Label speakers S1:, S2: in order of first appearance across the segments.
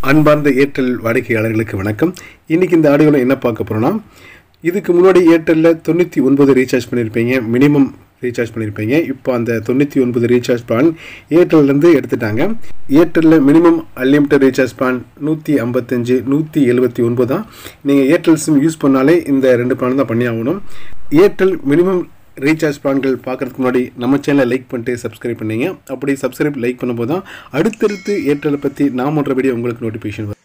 S1: அன்பார்ந்த ஏர்டெல் வாடிக்கையாளர்களுக்கு வணக்கம் இன்றைக்கி இந்த ஆடியோவில் என்ன பார்க்க போகிறோன்னா இதுக்கு முன்னாடி ஏர்டெல்லில் தொண்ணூற்றி ஒன்பது ரீசார்ஜ் பண்ணியிருப்பீங்க மினிமம் ரீசார்ஜ் பண்ணியிருப்பீங்க இப்போ அந்த தொண்ணூற்றி ஒன்பது ரீசார்ஜ் பிளான் ஏர்டெல்லேருந்து எடுத்துட்டாங்க ஏர்டெல்லில் மினிமம் அன்லிமிட்டட் ரீசார்ஜ் பிளான் நூற்றி ஐம்பத்தஞ்சு நூற்றி எழுபத்தி ஒன்பது தான் நீங்கள் ஏர்டெல் சிம் யூஸ் பண்ணாலே இந்த ரெண்டு பிளான் தான் பண்ணி ஆகணும் ஏர்டெல் மினிமம் ரீசார்ஜ் பிளான்கள் பார்க்குறதுக்கு முன்னாடி நம்ம சேனலை லைக் பண்ணிட்டு சப்ஸ்கிரைப் பண்ணீங்க அப்படி சப்ஸ்கிரைப் லைக் பண்ணும்போது தான் அடுத்தடுத்து ஏர்டெலை பற்றி நான் பண்ணுற வீடியோ உங்களுக்கு நோட்டிஃபிகேஷன் வரும்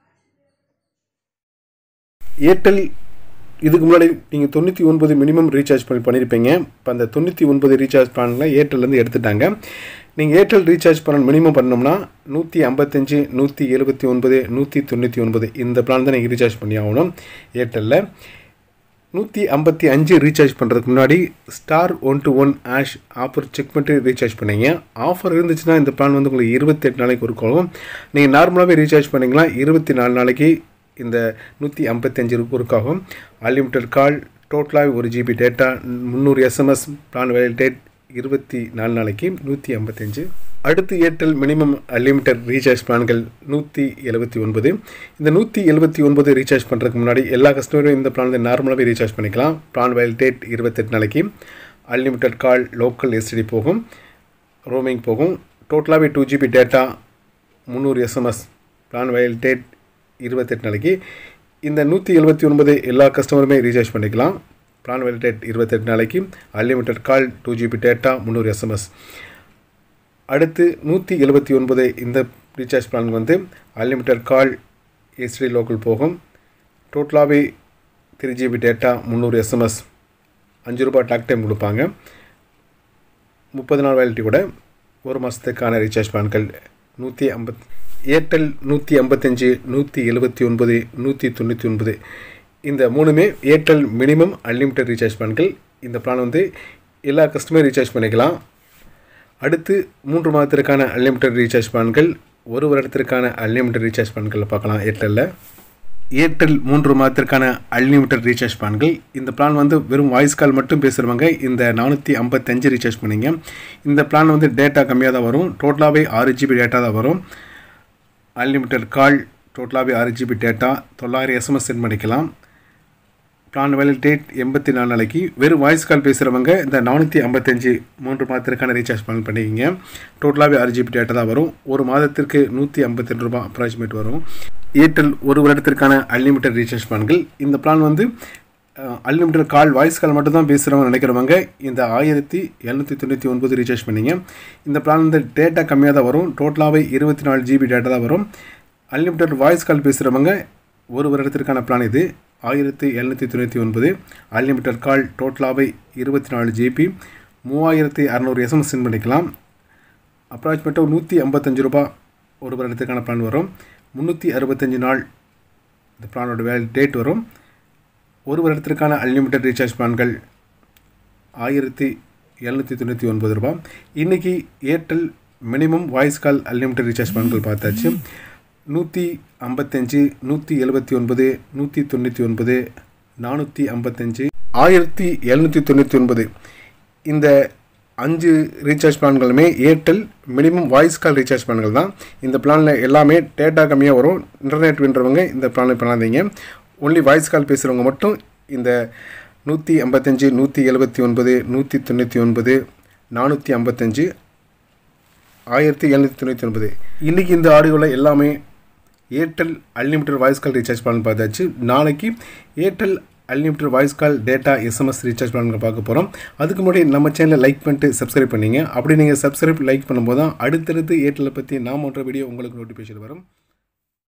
S1: ஏர்டெல் இதுக்கு முன்னாடி நீங்கள் தொண்ணூற்றி ஒன்பது மினிமம் ரீசார்ஜ் பண்ணி பண்ணியிருப்பீங்க இப்போ அந்த தொண்ணூற்றி ஒன்பது ரீசார்ஜ் பிளானில் ஏர்டெல்லேருந்து எடுத்துட்டாங்க நீங்கள் ஏர்டெல் ரீசார்ஜ் பண்ண மினிமம் பண்ணோம்னா நூற்றி ஐம்பத்தஞ்சு நூற்றி எழுபத்தி ஒன்பது நூற்றி தொண்ணூற்றி ஒன்பது இந்த பிளான் தான் நீங்கள் ரீசார்ஜ் பண்ணி ஆகணும் ஏர்டெல்லில் நூற்றி ஐம்பத்தி அஞ்சு ரீசார்ஜ் பண்ணுறதுக்கு முன்னாடி star one two one hash offer check பண்ணிட்டு ரீசார்ஜ் பண்ணீங்க ஆஃபர் இருந்துச்சுன்னா இந்த பிளான் வந்து உங்களுக்கு இருபத்தெட்டு நாளைக்கு ஒருக்காகும் நீங்கள் நார்மலாகவே ரீசார்ஜ் பண்ணிங்களா இருபத்தி நாலு நாளைக்கு இந்த நூற்றி ஐம்பத்தஞ்சு ஒருக்காகும் அன்லிமிட்டட் கால் டோட்டலாக ஒரு ஜிபி டேட்டா முந்நூறு எஸ்எம்எஸ் பிளான் வேலிடேட் இருபத்தி நாலு நாளைக்கு நூற்றி ஐம்பத்தஞ்சு அடுத்து ஏர்டெல் மினிமம் அன்லிமிட்டட் ரீசார்ஜ் பிளான்கள் நூற்றி எழுபத்தி ஒன்பது இந்த நூற்றி எழுபத்தி ஒன்பது ரீசார்ஜ் பண்ணுறதுக்கு முன்னாடி எல்லா கஸ்டமரும் இந்த பிளான் நார்மலாகவே ரீசார்ஜ் பண்ணிக்கலாம் பிளான் வேலிடேட் இருபத்தெட்டு நாளைக்கு அன்லிமிட்டட் கால் லோக்கல் எஸ்டிடி போகும் ரோமிங் போகும் டோட்டலாகவே டூ ஜிபி டேட்டா முந்நூறு எஸ்எம்எஸ் பிளான் வேலிடேட் இருபத்தெட்டு நாளைக்கு இந்த நூற்றி எழுபத்தி ஒன்பது எல்லா கஸ்டமருமே ரீசார்ஜ் பண்ணிக்கலாம் பிளான் வேலிடேட் இருபத்தெட்டு நாளைக்கு unlimited call two GB data முந்நூறு எஸ்எம்எஸ் அடுத்து நூற்றி எழுபத்தி ஒன்பது இந்த ரீசார்ஜ் பிளான் வந்து அன்லிமிட்டட் கால் எஸ்டி லோக்கல் போகும் டோட்டலாகவே த்ரீ ஜிபி டேட்டா முந்நூறு எஸ்எம்எஸ் அஞ்சு ரூபாய் டாக் டைம் கொடுப்பாங்க முப்பது நாள் வேலிட்டி கூட ஒரு மாதத்துக்கான ரீசார்ஜ் பிளான்கள் நூற்றி ஐம்பத் ஏர்டெல் நூற்றி ஐம்பத்தஞ்சு நூற்றி எழுபத்தி ஒன்பது நூற்றி தொண்ணூற்றி ஒன்பது இந்த மூணுமே ஏர்டெல் மினிமம் அன்லிமிட்டட் ரீசார்ஜ் பிளான்கள் இந்த பிளான் வந்து எல்லா கஸ்டமரும் ரீசார்ஜ் பண்ணிக்கலாம் அடுத்து மூன்று மாதத்திற்கான அன்லிமிட்டட் ரீசார்ஜ் பிளான்கள் ஒரு வருடத்திற்கான அன்லிமிட்டட் ரீசார்ஜ் பிளான்கள் பார்க்கலாம் ஏர்டெல்லில் ஏர்டெல் மூன்று மாதத்திற்கான அன்லிமிட்டட் ரீசார்ஜ் பிளான்கள் இந்த பிளான் வந்து வெறும் வாய்ஸ் கால் மட்டும் பேசுகிறவங்க இந்த நானூற்றி ஐம்பத்தஞ்சு ரீசார்ஜ் பண்ணிங்க இந்த பிளான் வந்து டேட்டா கம்மியாக தான் வரும் டோட்டலாகவே ஆறு ஜிபி டேட்டா தான் வரும் அன்லிமிட்டட் கால் டோட்டலாகவே ஆறு ஜிபி டேட்டா தொள்ளாயிரம் எஸ்எம்எஸ் சென்ட் பண்ணிக்கலாம் பிளான் வேலிடேட் எண்பத்தி நாலு நாளைக்கு வெறும் வாய்ஸ் கால் பேசுகிறவங்க இந்த நானூற்றி ஐம்பத்தஞ்சு மூன்று மாதத்திற்கான ரீசார்ஜ் பிளான் பண்ணிக்கிங்க டோட்டலாகவே ஆறு ஜிபி டேட்டா தான் வரும் ஒரு மாதத்திற்கு நூற்றி ஐம்பத்தி ரெண்டு ரூபா அப்ராக்சிமேட் வரும் ஏர்டெல் ஒரு வருடத்திற்கான அன்லிமிட்டட் ரீசார்ஜ் பிளான்கள் இந்த பிளான் வந்து அன்லிமிட்டட் கால் வாய்ஸ் கால் மட்டும் தான் பேசுகிறவங்க நினைக்கிறவங்க இந்த ஆயிரத்தி எழுநூற்றி தொண்ணூற்றி ஒன்பது ரீசார்ஜ் பண்ணிங்க இந்த பிளான் வந்து டேட்டா கம்மியாக தான் வரும் டோட்டலாகவே இருபத்தி நாலு ஜிபி டேட்டா தான் வரும் அன்லிமிட்டட் வாய்ஸ் கால் பேசுகிறவங்க ஒரு வருடத்திற்கான பிளான் இது ஆயிரத்தி எழுநூற்றி தொண்ணூற்றி ஒன்பது அன்லிமிட்டட் கால் டோட்டலாகவே இருபத்தி நாலு ஜிபி மூவாயிரத்தி அறநூறு எஸ்எம்எஸ் சென்ட் பண்ணிக்கலாம் அப்ராக்சிமேட்டாக நூற்றி ஐம்பத்தஞ்சு ரூபா ஒரு வருடத்துக்கான பிளான் வரும் முந்நூற்றி அறுபத்தஞ்சு நாள் இந்த பிளானோட வேல் டேட் வரும் ஒரு வருடத்திற்கான அன்லிமிட்டட் ரீசார்ஜ் பிளான்கள் ஆயிரத்தி எழுநூற்றி தொண்ணூற்றி ஒன்பது ரூபா இன்றைக்கி Airtel minimum voice call unlimited recharge பிளான்கள் பார்த்தாச்சு நூற்றி ஐம்பத்தஞ்சு நூற்றி எழுபத்தி ஒன்பது நூற்றி தொண்ணூற்றி ஒன்பது நானூற்றி ஐம்பத்தஞ்சு ஆயிரத்தி எழுநூற்றி தொண்ணூற்றி ஒன்பது இந்த அஞ்சு ரீசார்ஜ் பிளான்களுமே Airtel minimum voice call recharge பிளான்கள் தான் இந்த பிளானில் எல்லாமே டேட்டா கம்மியாக வரும் இன்டர்நெட் வேண்டுறவங்க இந்த பிளானில் பண்ணாதீங்க ஒன்லி வாய்ஸ் கால் பேசுகிறவங்க மட்டும் இந்த நூற்றி ஐம்பத்தஞ்சு நூற்றி எழுபத்தி ஒன்பது நூற்றி தொண்ணூற்றி ஒன்பது நானூற்றி ஐம்பத்தஞ்சு ஆயிரத்தி எழுநூற்றி தொண்ணூற்றி ஒன்பது இன்றைக்கி இந்த ஆடியோவில் எல்லாமே Airtel unlimited voice call recharge plan பார்த்தாச்சு நாளைக்கு Airtel unlimited voice call data SMS recharge plan பார்க்க போகிறோம் அதுக்கு முன்னாடி நம்ம சேனலை லைக் பண்ணிட்டு சப்ஸ்கிரைப் பண்ணிங்க அப்படி நீங்கள் சப்ஸ்கிரைப் லைக் பண்ணும்போது தான் அடுத்தடுத்து ஏர்டெல்லை பற்றி நான் பண்ணுற வீடியோ உங்களுக்கு நோட்டிஃபிகேஷன் வரும்